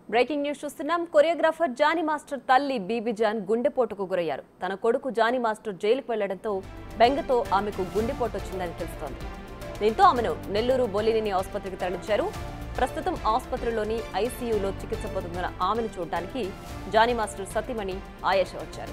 Breaking news చూస్తున్నాం choreographer Johnny master తల్లి బీబీ జాన్ గుండెపోటుకు గురయ్యారు తన కొడుకు జానీ మాస్టర్ జైలుకు వెళ్లడంతో బెంగతో ఆమెకు గుండెపోటు వచ్చిందని తెలుస్తోంది దీంతో ఆమెను నెల్లూరు బొలినేని ఆసుపత్రికి తరలించారు ప్రస్తుతం ఆసుపత్రిలోని ఐసీయూలో చికిత్స పొందుతున్న ఆమెను చూడడానికి జానీ మాస్టర్ సతీమణి ఆయేష వచ్చారు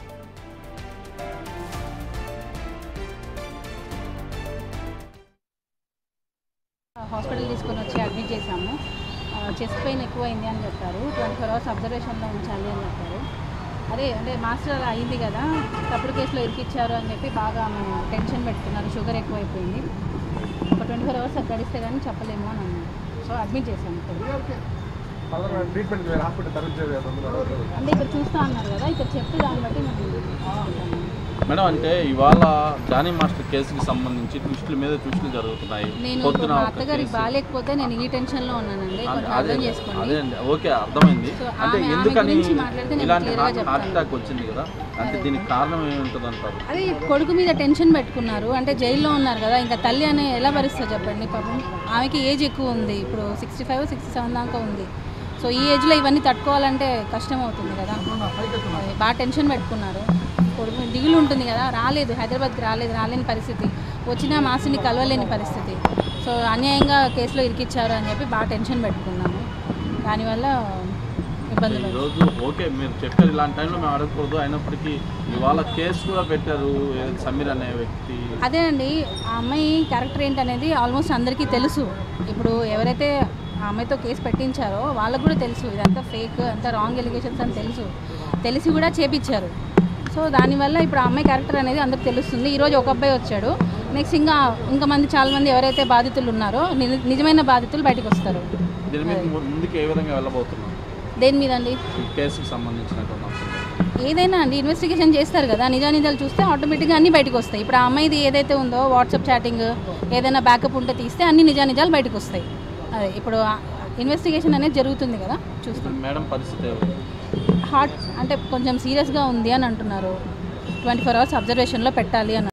హాస్పిటల్ తీసుకొని వచ్చి అడ్మిట్ చేశాము చెస్ట్ పెయిన్ ఎక్కువైంది అని చెప్పారు ట్వంటీ ఫోర్ అవర్స్ అబ్జర్వేషన్లో ఉంచాలి అని చెప్పారు అదే అంటే మాస్టర్ అలా అయింది కదా తప్పుడు కేసులో ఇరికిచ్చారు అని చెప్పి బాగా మేము టెన్షన్ పెట్టుకున్నారు షుగర్ ఎక్కువైపోయింది ఒక ట్వంటీ ఫోర్ అవర్స్ గడిస్తే కానీ చెప్పలేము అని అన్నారు సో అడ్మిట్ చేశాము ఇప్పుడు ట్రీట్మెంట్ వేరే హాస్పిటల్ తరలించేది కదా అందులో. అంటే ఇక్కడ చూస్తా అన్నారు కదా ఇక్కడ చెప్పి దాన్ని బట్టి మేము తీసుకుంటాము. మేడం అంటే ఇవాళ జానీ మాస్టర్ కేసుకి సంబంధించి ట్విస్టుల మీద ట్విస్టులు జరుగుతున్నాయి నేను పొద్దున మా ఒక అత్తగారికి కేసు. బాగాలేకపోతే నేను ఈ టెన్షన్లో ఉన్నానండి అదే కొంచెం అదే అర్థం చేసుకోండి అదే అండి ఓకే అర్థమైంది సో అంటే ఆమె- ఆమె ఎందుకని గురించి మాట్లాడితే నేను ఇలాంటి clear గా హార్ట్ హార్ట్ చెప్తాను. అటాక్ వచ్చింది కదా అంటే దీనికి కారణం ఏముంటుంది అంటారు అదే కొడుకు మీద టెన్షన్ పెట్టుకున్నారు అంటే జైల్లో ఉన్నారు కదా ఇంకా తల్లి అనే ఎలా భరిస్తారు చెప్పండి పాపం ఆమెకి ఏజ్ ఎక్కువ ఉంది ఇప్పుడు సిక్స్టీ ఫైవ్ సిక్స్టీ సెవెన్ దాకా ఉంది సో ఈ ఏజ్లో ఇవన్నీ తట్టుకోవాలంటే కష్టం అవుతుంది కదా అది బాగా టెన్షన్ పెట్టుకున్నారు కొడుకు మీద దిగులు ఉంటుంది కదా రాలేదు హైదరాబాద్కి రాలేదు రాలేని పరిస్థితి వచ్చిన మాసిని కలవలేని పరిస్థితి సో అన్యాయంగా కేసులో ఇరికిచ్చారు అని చెప్పి బాగా టెన్షన్ పెట్టుకున్నాము దానివల్ల ఇబ్బంది పడ్డాము. ఈరోజు ఓకే మీరు చెప్పారు ఇలాంటి టైంలో మేము అడగకూడదు అయినప్పటికీ ఇవాళ కేసు కూడా పెట్టారు ఏదో సమీర్ అనే వ్యక్తి అదేనండి ఆ అమ్మాయి క్యారెక్టర్ ఏంటనేది ఆల్మోస్ట్ అందరికీ తెలుసు ఇప్పుడు ఎవరైతే ఆ అమ్మాయితో కేసు పెట్టించారో వాళ్ళకు కూడా తెలుసు ఇదంతా ఫేక్ అంతా రాంగ్ ఎలిగేషన్స్ అని తెలుసు తెలిసి కూడా చేపించారు సో దానివల్ల ఇప్పుడు ఆ అమ్మాయి క్యారెక్టర్ అనేది అందరికి తెలుస్తుంది ఈరోజు ఒక అబ్బాయి వచ్చాడు నెక్స్ట్ ఇంకా ఇంకా మంది చాలా మంది ఎవరైతే బాధితులు ఉన్నారో ని- నిజమైన బాధితులు బయటకు వస్తారు దీని మీద ముందుకు ఏ విధంగా వెళ్ళబోతున్నాం దేని మీద అండి ఈ కేసుకి సంబంధించినటువంటి అంశం ఏదైనా అండి ఇన్వెస్టిగేషన్ చేస్తారు కదా నిజానిజాలు చూస్తే ఆటోమేటిక్గా అన్నీ బయటకు వస్తాయి ఇప్పుడు ఆ అమ్మాయిది ఏదైతే ఉందో వాట్సాప్ చాటింగ్ ఏదైనా బ్యాకప్ ఉంటే తీస్తే అన్ని నిజానిజాలు బయటకు వస్తాయి అదే ఇప్పుడు ఇన్వెస్టిగేషన్ అనేది జరుగుతుంది కదా చూస్తాం ఇప్పుడు మేడం పరిస్థితి ఏమిటి? హార్ట్ అంటే కొంచెం సీరియస్గా ఉంది అని అంటున్నారు ట్వంటీ ఫోర్ అవర్స్ అబ్జర్వేషన్లో పెట్టాలి అని